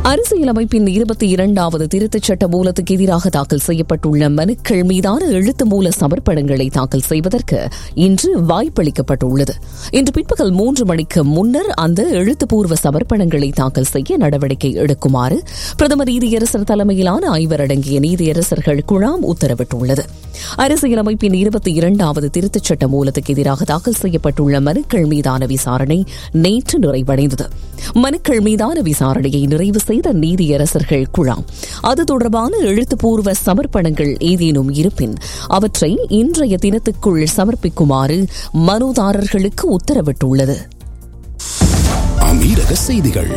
அரசியலமைப்பின் இருபத்தி இரண்டாவது திருத்தச் சட்ட மூலத்துக்கு எதிராக தாக்கல் செய்யப்பட்டுள்ள மனுக்கள் மீதான எழுத்து மூல சமர்ப்பணங்களை தாக்கல் செய்வதற்கு இன்று வாய்ப்பளிக்கப்பட்டுள்ளது இன்று பிற்பகல் மூன்று மணிக்கு முன்னர் அந்த எழுத்துப்பூர்வ சமர்ப்பணங்களை தாக்கல் செய்ய நடவடிக்கை எடுக்குமாறு பிரதமர் நீதியரசர் தலைமையிலான ஐவர் அடங்கிய நீதியரசர்கள் குழாம் உத்தரவிட்டுள்ளது அரசியலமைப்பின் இருபத்தி இரண்டாவது திருத்தச் சட்ட மூலத்துக்கு எதிராக தாக்கல் செய்யப்பட்டுள்ள மனுக்கள் மீதான விசாரணை நேற்று நிறைவடைந்தது மனுக்கள் மீதான விசாரணையை நிறைவு செய்த நீதியரசர்கள் குழாம் அது தொடர்பான எழுத்துப்பூர்வ சமர்ப்பணங்கள் ஏதேனும் இருப்பின் அவற்றை இன்றைய தினத்துக்குள் சமர்ப்பிக்குமாறு மனுதாரர்களுக்கு உத்தரவிட்டுள்ளது அமீரக செய்திகள்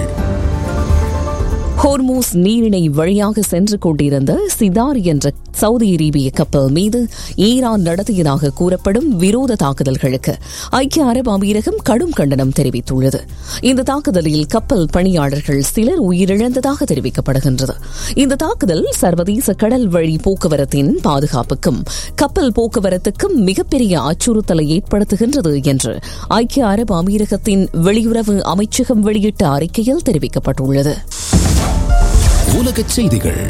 ஹோர்மூஸ் நீரிணை வழியாக சென்று கொண்டிருந்த சிதார் என்ற சவுதி அரேபிய கப்பல் மீது ஈரான் நடத்தியதாக கூறப்படும் விரோத தாக்குதல்களுக்கு ஐக்கிய அரபு அமீரகம் கடும் கண்டனம் தெரிவித்துள்ளது இந்த தாக்குதலில் கப்பல் பணியாளர்கள் சிலர் உயிரிழந்ததாக தெரிவிக்கப்படுகின்றது இந்த தாக்குதல் சர்வதேச கடல் வழி போக்குவரத்தின் பாதுகாப்புக்கும் கப்பல் போக்குவரத்துக்கும் மிகப்பெரிய அச்சுறுத்தலை ஏற்படுத்துகின்றது என்று ஐக்கிய அரபு அமீரகத்தின் வெளியுறவு அமைச்சகம் வெளியிட்ட அறிக்கையில் தெரிவிக்கப்பட்டுள்ளது உலகச் செய்திகள்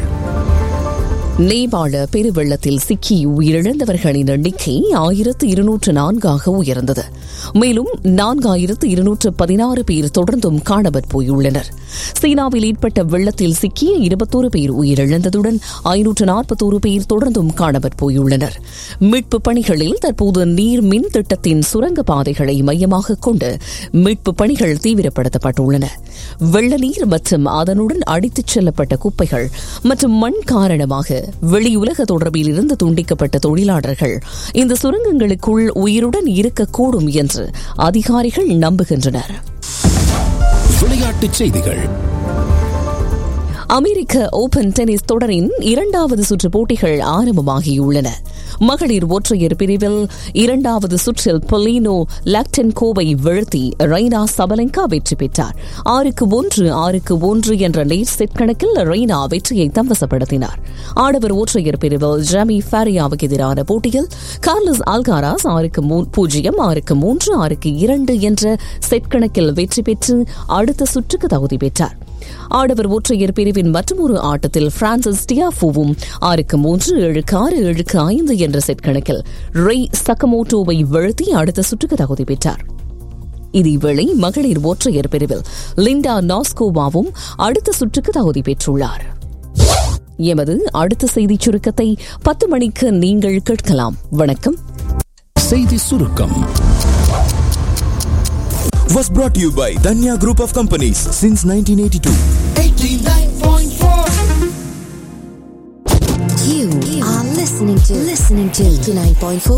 நேபாள பெருவெள்ளத்தில் சிக்கி உயிரிழந்தவர்களின் எண்ணிக்கை ஆயிரத்து இருநூற்று நான்காக உயர்ந்தது மேலும் நான்காயிரத்து இருநூற்று பதினாறு பேர் தொடர்ந்தும் காணாமற் போயுள்ளனர் சீனாவில் ஏற்பட்ட வெள்ளத்தில் சிக்கிய இருபத்தோரு பேர் உயிரிழந்ததுடன் ஐநூற்று நாற்பத்தோரு பேர் தொடர்ந்தும் காணாமற் போயுள்ளனர் மீட்பு பணிகளில் தற்போது நீர் மின் திட்டத்தின் சுரங்க பாதைகளை மையமாக கொண்டு மீட்பு பணிகள் தீவிரப்படுத்தப்பட்டுள்ளன வெள்ள நீர் மற்றும் அதனுடன் அடித்துச் செல்லப்பட்ட குப்பைகள் மற்றும் மண் காரணமாக வெளியுலக தொடர்பில் இருந்து துண்டிக்கப்பட்ட தொழிலாளர்கள் இந்த சுரங்கங்களுக்குள் உயிருடன் இருக்கக்கூடும் என்று அதிகாரிகள் நம்புகின்றனர் விளையாட்டுச் செய்திகள் அமெரிக்க ஓபன் டென்னிஸ் தொடரின் இரண்டாவது சுற்று போட்டிகள் ஆரம்பமாகியுள்ளன மகளிர் ஒற்றையர் பிரிவில் இரண்டாவது சுற்றில் பொலினோ லாக்டென்கோவை வீழ்த்தி ரெய்னா சபலங்கா வெற்றி பெற்றார் ஆறுக்கு ஒன்று ஆறுக்கு ஒன்று என்ற நேர் செட் கணக்கில் ரெய்னா வெற்றியை தம்வசப்படுத்தினார் ஆடவர் ஒற்றையர் பிரிவில் ஜாமி ஃபாரியாவுக்கு எதிரான போட்டியில் கார்லஸ் ஆல்காராஸ் ஆறுக்கு பூஜ்ஜியம் ஆறுக்கு மூன்று ஆறுக்கு இரண்டு என்ற செட் கணக்கில் வெற்றி பெற்று அடுத்த சுற்றுக்கு தகுதி பெற்றார் ஆடவர் ஒற்றையர் பிரிவின் மற்றொரு ஆட்டத்தில் பிரான்சிஸ் டியாஃபோவும் ஆறுக்கு மூன்று ஏழுக்கு ஆறு ஏழுக்கு ஐந்து என்ற செட் கணக்கில் ரெய் சக்கமோட்டோவை வீழ்த்தி அடுத்த சுற்றுக்கு தகுதி பெற்றார் இதேவேளை மகளிர் ஒற்றையர் பிரிவில் லிண்டா நாஸ்கோவாவும் அடுத்த சுற்றுக்கு தகுதி பெற்றுள்ளார் எமது அடுத்த செய்திச் சுருக்கத்தை பத்து மணிக்கு நீங்கள் கேட்கலாம் வணக்கம் செய்தி சுருக்கம் was brought to you by Danya Group of Companies since 1982. You are listening to listening to 89.4